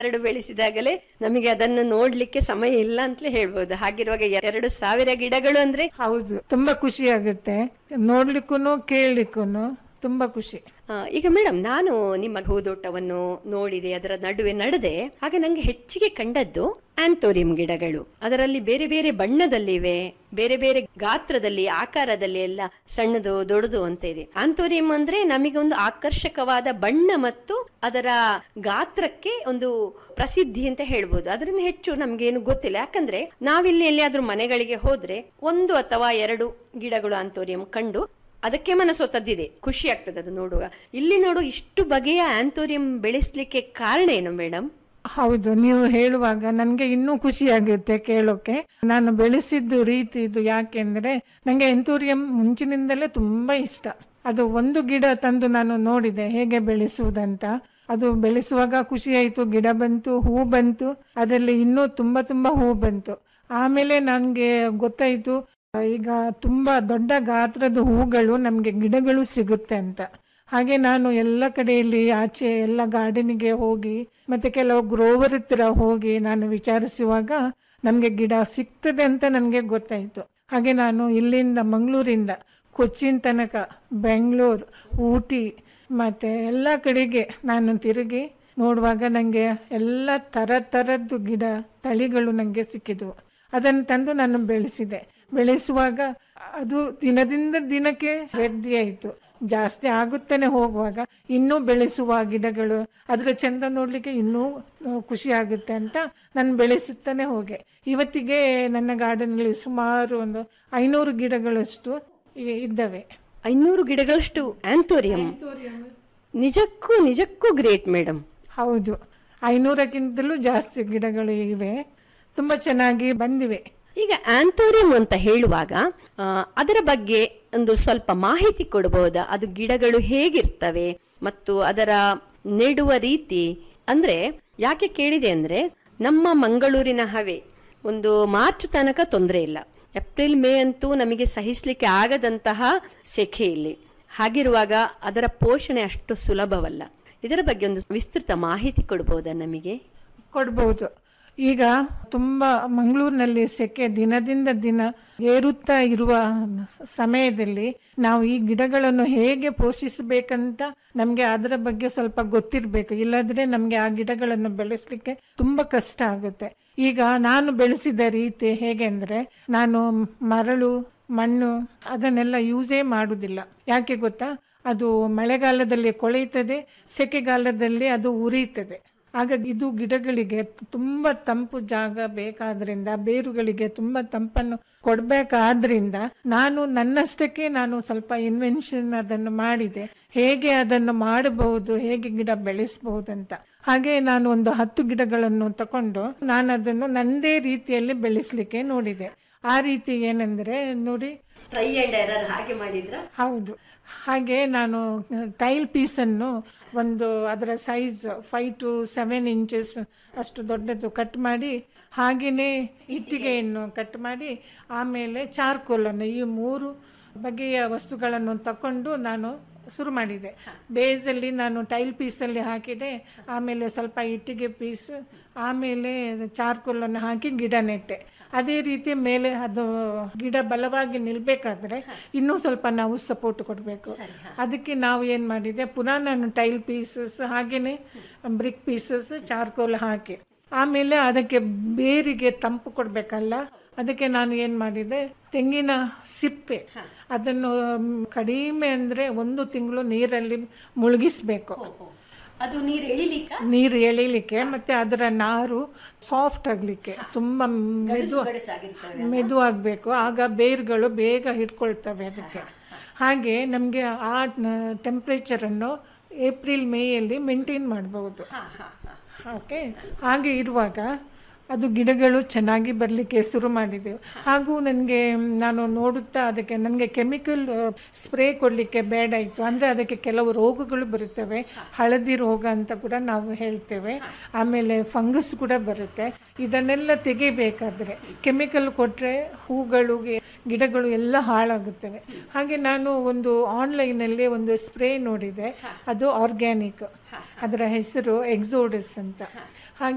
ಎರಡು ಬೆಳೆಸಿದಾಗಲೇ ನಮಗೆ ಅದನ್ನು ನೋಡ್ಲಿಕ್ಕೆ ಸಮಯ ಇಲ್ಲ ಅಂತಲೇ ಹೇಳ್ಬೋದು ಹಾಗಿರುವಾಗ ಎರಡು ಸಾವಿರ ಗಿಡಗಳು ಅಂದ್ರೆ ಹೌದು ತುಂಬಾ ಖುಷಿ ಆಗುತ್ತೆ ನೋಡ್ಲಿಕ್ಕೂ ಕೇಳಲಿಕ್ಕೂ ತುಂಬಾ ಖುಷಿ ಆ, ಈಗ ಮೇಡಮ್ ನಾನು ನಿಮ್ಮ ಹೂದೋಟವನ್ನು ನೋಡಿದೆ ಅದರ ನಡುವೆ ನಡೆದೆ ಆಗ ನಂಗೆ ಹೆಚ್ಚಿಗೆ ಕಂಡದ್ದು ಆಂಥೋರಿಯಂ ಗಿಡಗಳು ಅದರಲ್ಲಿ ಬೇರೆ ಬೇರೆ ಬಣ್ಣದಲ್ಲಿವೆ ಬೇರೆ ಬೇರೆ ಗಾತ್ರದಲ್ಲಿ ಆಕಾರದಲ್ಲಿ ಎಲ್ಲ ಸಣ್ಣದು ದೊಡ್ಡದು ಅಂತ ಇದೆ ಆಂಥೋರಿಯಂ ಅಂದ್ರೆ ನಮಗೆ ಒಂದು ಆಕರ್ಷಕವಾದ ಬಣ್ಣ ಮತ್ತು ಅದರ ಗಾತ್ರಕ್ಕೆ ಒಂದು ಪ್ರಸಿದ್ಧಿ ಅಂತ ಹೇಳ್ಬೋದು ಅದರಿಂದ ಹೆಚ್ಚು ನಮ್ಗೇನು ಗೊತ್ತಿಲ್ಲ ಯಾಕಂದ್ರೆ ನಾವಿಲ್ಲಿ ಎಲ್ಲಿಯಾದ್ರೂ ಮನೆಗಳಿಗೆ ಹೋದ್ರೆ ಒಂದು ಅಥವಾ ಎರಡು ಗಿಡಗಳು ಆಂಥೋರಿಯಂ ಕಂಡು ಅದಕ್ಕೆ ಮನಸ್ಸು ತದ್ದಿದೆ ಖುಷಿ ಆಗ್ತದೆ ಅದು ನೋಡುವಾಗ ಇಲ್ಲಿ ನೋಡು ಇಷ್ಟು ಬಗೆಯ ಆಂಥೋರಿಯಂ ಬೆಳೆಸ್ಲಿಕ್ಕೆ ಕಾರಣ ಏನು ಮೇಡಮ್ ಹೌದು ನೀವು ಹೇಳುವಾಗ ನನಗೆ ಇನ್ನೂ ಖುಷಿ ಆಗುತ್ತೆ ಕೇಳೋಕೆ ನಾನು ಬೆಳೆಸಿದ್ದು ರೀತಿ ಇದು ಯಾಕೆಂದ್ರೆ ನನಗೆ ಎಂತೂರಿಯಂ ಮುಂಚಿನಿಂದಲೇ ತುಂಬಾ ಇಷ್ಟ ಅದು ಒಂದು ಗಿಡ ತಂದು ನಾನು ನೋಡಿದೆ ಹೇಗೆ ಬೆಳೆಸುವುದಂತ ಅದು ಬೆಳೆಸುವಾಗ ಖುಷಿ ಆಯಿತು ಗಿಡ ಬಂತು ಹೂ ಬಂತು ಅದರಲ್ಲಿ ಇನ್ನೂ ತುಂಬಾ ತುಂಬಾ ಹೂ ಬಂತು ಆಮೇಲೆ ನನಗೆ ಗೊತ್ತಾಯಿತು ಈಗ ತುಂಬಾ ದೊಡ್ಡ ಗಾತ್ರದ ಹೂಗಳು ನಮಗೆ ಗಿಡಗಳು ಸಿಗುತ್ತೆ ಅಂತ ಹಾಗೆ ನಾನು ಎಲ್ಲ ಕಡೆಯಲ್ಲಿ ಆಚೆ ಎಲ್ಲ ಗಾರ್ಡನಿಗೆ ಹೋಗಿ ಮತ್ತೆ ಕೆಲವು ಗ್ರೋವರ್ ಹತ್ರ ಹೋಗಿ ನಾನು ವಿಚಾರಿಸುವಾಗ ನಮಗೆ ಗಿಡ ಸಿಗ್ತದೆ ಅಂತ ನನಗೆ ಗೊತ್ತಾಯಿತು ಹಾಗೆ ನಾನು ಇಲ್ಲಿಂದ ಮಂಗಳೂರಿಂದ ಕೊಚ್ಚಿನ್ ತನಕ ಬೆಂಗಳೂರು ಊಟಿ ಮತ್ತು ಎಲ್ಲ ಕಡೆಗೆ ನಾನು ತಿರುಗಿ ನೋಡುವಾಗ ನನಗೆ ಎಲ್ಲ ಥರ ಥರದ್ದು ಗಿಡ ತಳಿಗಳು ನನಗೆ ಸಿಕ್ಕಿದ್ವು ಅದನ್ನು ತಂದು ನಾನು ಬೆಳೆಸಿದೆ ಬೆಳೆಸುವಾಗ ಅದು ದಿನದಿಂದ ದಿನಕ್ಕೆ ವೃದ್ಧಿ ಆಯಿತು ಜಾಸ್ತಿ ಆಗುತ್ತಾನೆ ಹೋಗುವಾಗ ಇನ್ನೂ ಬೆಳೆಸುವ ಗಿಡಗಳು ಅದರ ಚಂದ ನೋಡಲಿಕ್ಕೆ ಇನ್ನೂ ಆ, ಖುಷಿ ಆಗುತ್ತೆ ಅಂತ ನಾನು ಬೆಳೆಸುತ್ತಾನೆ ಹೋಗೆ ಇವತ್ತಿಗೆ ನನ್ನ ಗಾರ್ಡನಲ್ಲಿ ಸುಮಾರು ಒಂದು ಐನೂರು ಗಿಡಗಳಷ್ಟು ಇ- ಇದ್ದಾವೆ ಐನೂರು ಗಿಡಗಳಷ್ಟು ಆಂಥೋರಿಯಂ ನಿಜಕ್ಕೂ ನಿಜಕ್ಕೂ ಗ್ರೇಟ್ ಮೇಡಮ್ ಹೌದು ಐನೂರಕ್ಕಿಂತಲೂ ಜಾಸ್ತಿ ಗಿಡಗಳು ಇವೆ ತುಂಬ ಚೆನ್ನಾಗಿ ಬಂದಿವೆ ಈಗ ಆಂಥೋರಿಯಂ ಅಂತ ಹೇಳುವಾಗ ಆ, ಅದರ ಬಗ್ಗೆ ಒಂದು ಸ್ವಲ್ಪ ಮಾಹಿತಿ ಕೊಡಬಹುದಾ ಅದು ಗಿಡಗಳು ಹೇಗಿರ್ತವೆ ಮತ್ತು ಅದರ ನೆಡುವ ರೀತಿ ಅಂದ್ರೆ ಯಾಕೆ ಕೇಳಿದೆ ಅಂದ್ರೆ ನಮ್ಮ ಮಂಗಳೂರಿನ ಹವೆ ಒಂದು ಮಾರ್ಚ್ ತನಕ ತೊಂದರೆ ಇಲ್ಲ ಏಪ್ರಿಲ್ ಮೇ ಅಂತೂ ನಮಗೆ ಸಹಿಸ್ಲಿಕ್ಕೆ ಆಗದಂತಹ ಸೆಖೆ ಇಲ್ಲಿ ಹಾಗಿರುವಾಗ ಅದರ ಪೋಷಣೆ ಅಷ್ಟು ಸುಲಭವಲ್ಲ ಇದರ ಬಗ್ಗೆ ಒಂದು ವಿಸ್ತೃತ ಮಾಹಿತಿ ಕೊಡಬಹುದಾ ನಮಗೆ ಕೊಡ್ಬೋದು ಈಗ ತುಂಬ ಮಂಗಳೂರಿನಲ್ಲಿ ಸೆಕೆ ದಿನದಿಂದ ದಿನ ಏರುತ್ತಾ ಇರುವ ಸ- ಸಮಯದಲ್ಲಿ ನಾವು ಈ ಗಿಡಗಳನ್ನು ಹೇಗೆ ಪೋಷಿಸಬೇಕಂತ ನಮಗೆ ಅದರ ಬಗ್ಗೆ ಸ್ವಲ್ಪ ಗೊತ್ತಿರಬೇಕು ಇಲ್ಲದ್ರೆ ನಮಗೆ ಆ ಗಿಡಗಳನ್ನು ಬೆಳೆಸಲಿಕ್ಕೆ ತುಂಬ ಕಷ್ಟ ಆಗುತ್ತೆ ಈಗ ನಾನು ಬೆಳೆಸಿದ ರೀತಿ ಹೇಗೆ ಅಂದರೆ ನಾನು ಮರಳು ಮಣ್ಣು ಅದನ್ನೆಲ್ಲ ಯೂಸೇ ಮಾಡುವುದಿಲ್ಲ ಯಾಕೆ ಗೊತ್ತಾ ಅದು ಮಳೆಗಾಲದಲ್ಲಿ ಕೊಳೆಯುತ್ತದೆ ಸೆಕೆಗಾಲದಲ್ಲಿ ಅದು ಉರಿಯುತ್ತದೆ ಆಗ ಇದು ಗಿಡಗಳಿಗೆ ತುಂಬ ತಂಪು ಜಾಗ ಬೇಕಾದ್ರಿಂದ ಬೇರುಗಳಿಗೆ ತುಂಬ ತಂಪನ್ನು ಕೊಡಬೇಕಾದ್ರಿಂದ ನಾನು ನನ್ನಷ್ಟಕ್ಕೆ ನಾನು ಸ್ವಲ್ಪ ಇನ್ವೆನ್ಷನ್ ಅದನ್ನು ಮಾಡಿದೆ ಹೇಗೆ ಅದನ್ನು ಮಾಡಬಹುದು ಹೇಗೆ ಗಿಡ ಬೆಳೆಸಬಹುದಂತ ಹಾಗೆ ನಾನು ಒಂದು ಹತ್ತು ಗಿಡಗಳನ್ನು ತಕೊಂಡು ನಾನು ಅದನ್ನು ನಂದೇ ರೀತಿಯಲ್ಲಿ ಬೆಳೆಸಲಿಕ್ಕೆ ನೋಡಿದೆ ಆ ರೀತಿ ಏನೆಂದರೆ ನೋಡಿ ಟ್ರೈ ಅಂಡ್ ಎರರ್ ಹಾಗೆ ಮಾಡಿದ್ರ ಹೌದು ಹಾಗೆ ನಾನು ಟೈಲ್ ಪೀಸನ್ನು ಒಂದು ಅದರ size five two seven inches ಅಷ್ಟು ದೊಡ್ಡದು ಕಟ್ ಮಾಡಿ ಹಾಗೆಯೇ ಇಟ್ಟಿಗೆಯನ್ನು ಕಟ್ ಮಾಡಿ ಆಮೇಲೆ ಚಾರ್ಕೋಲನ್ನು ಈ ಮೂರು ಬಗೆಯ ವಸ್ತುಗಳನ್ನು ತಕೊಂಡು ನಾನು ಶುರು ಮಾಡಿದೆ ಬೇಸಲ್ಲಿ ನಾನು ಟೈಲ್ ಪೀಸಲ್ಲಿ ಹಾಕಿದೆ ಆಮೇಲೆ ಸ್ವಲ್ಪ ಇಟ್ಟಿಗೆ ಪೀಸ್ ಆಮೇಲೆ ಚಾರ್ಕೋಲನ್ನು ಹಾಕಿ ಗಿಡ ನೆಟ್ಟೆ ಅದೇ ರೀತಿ ಮೇಲೆ ಅದು ಗಿಡ ಬಲವಾಗಿ ನಿಲ್ಬೇಕಾದ್ರೆ ಇನ್ನೂ ಸ್ವಲ್ಪ ನಾವು ಸಪೋರ್ಟ್ ಕೊಡಬೇಕು ಅದಕ್ಕೆ ನಾವು ಏನು ಮಾಡಿದೆ ಪುನಃ ನಾನು ಟೈಲ್ ಪೀಸಸ್ ಹಾಗೆಯೇ ಬ್ರಿಕ್ ಪೀಸಸ್ ಚಾರ್ಕೋಲ್ ಹಾಕಿ ಆಮೇಲೆ ಅದಕ್ಕೆ ಬೇರಿಗೆ ತಂಪು ಕೊಡಬೇಕಲ್ಲ ಅದಕ್ಕೆ ನಾನು ಏನು ಮಾಡಿದೆ ತೆಂಗಿನ ಸಿಪ್ಪೆ ಅದನ್ನು ಮ್, ಕಡಿಮೆ ಅಂದರೆ ಒಂದು ತಿಂಗಳು ನೀರಲ್ಲಿ ಮುಳುಗಿಸ್ಬೇಕು ಅದು ನೀರು ಎಳಿಲಿಕ್ಕ ನೀರು ಎಳಿಲಿಕ್ಕೆ ಮತ್ತೆ ಅದರ ನಾರು ಸಾಫ್ಟ್ ಆಗಲಿಕ್ಕೆ ತುಂಬ ಮೆದು ಮೆದು ಆಗಬೇಕು ಆಗ ಬೇರುಗಳು ಬೇಗ ಹಿಡ್ಕೊಳ್ತವೆ ಅದಕ್ಕೆ ಹಾಗೆ ನಮಗೆ ಆ ಟೆಂಪ್ರೇಚರನ್ನು ಏಪ್ರಿಲ್ ಮೇಯಲ್ಲಿ ಮೇಂಟೈನ್ ಮಾಡಬಹುದು ಓಕೆ ಹಾಗೆ ಇರುವಾಗ ಅದು ಗಿಡಗಳು ಚೆನ್ನಾಗಿ ಬರಲಿಕ್ಕೆ ಶುರು ಮಾಡಿದೆವು ಹಾಗೂ ನನಗೆ ನಾನು ನೋಡುತ್ತಾ ಅದಕ್ಕೆ ನನಗೆ ಕೆಮಿಕಲ್ ಸ್ಪ್ರೇ ಕೊಡಲಿಕ್ಕೆ ಬೇಡ ಇತ್ತು ಅಂದರೆ ಅದಕ್ಕೆ ಕೆಲವು ರೋಗಗಳು ಬರುತ್ತವೆ ಹಳದಿ ರೋಗ ಅಂತ ಕೂಡ ನಾವು ಹೇಳ್ತೇವೆ ಆಮೇಲೆ ಫಂಗಸ್ ಕೂಡ ಬರುತ್ತೆ ಇದನ್ನೆಲ್ಲ ತೆಗಿಬೇಕಾದ್ರೆ ಕೆಮಿಕಲ್ ಕೊಟ್ಟರೆ ಹೂಗಳು ಗಿ- ಗಿಡಗಳು ಎಲ್ಲ ಹಾಳಾಗುತ್ತವೆ ಹಾಗೆ ನಾನು ಒಂದು ಆನ್ಲೈನಲ್ಲಿ ಒಂದು ಸ್ಪ್ರೇ ನೋಡಿದೆ ಅದು ಆರ್ಗ್ಯಾನಿಕ್ ಅದರ ಹೆಸರು ಎಕ್ಸೋಡಸ್ ಅಂತ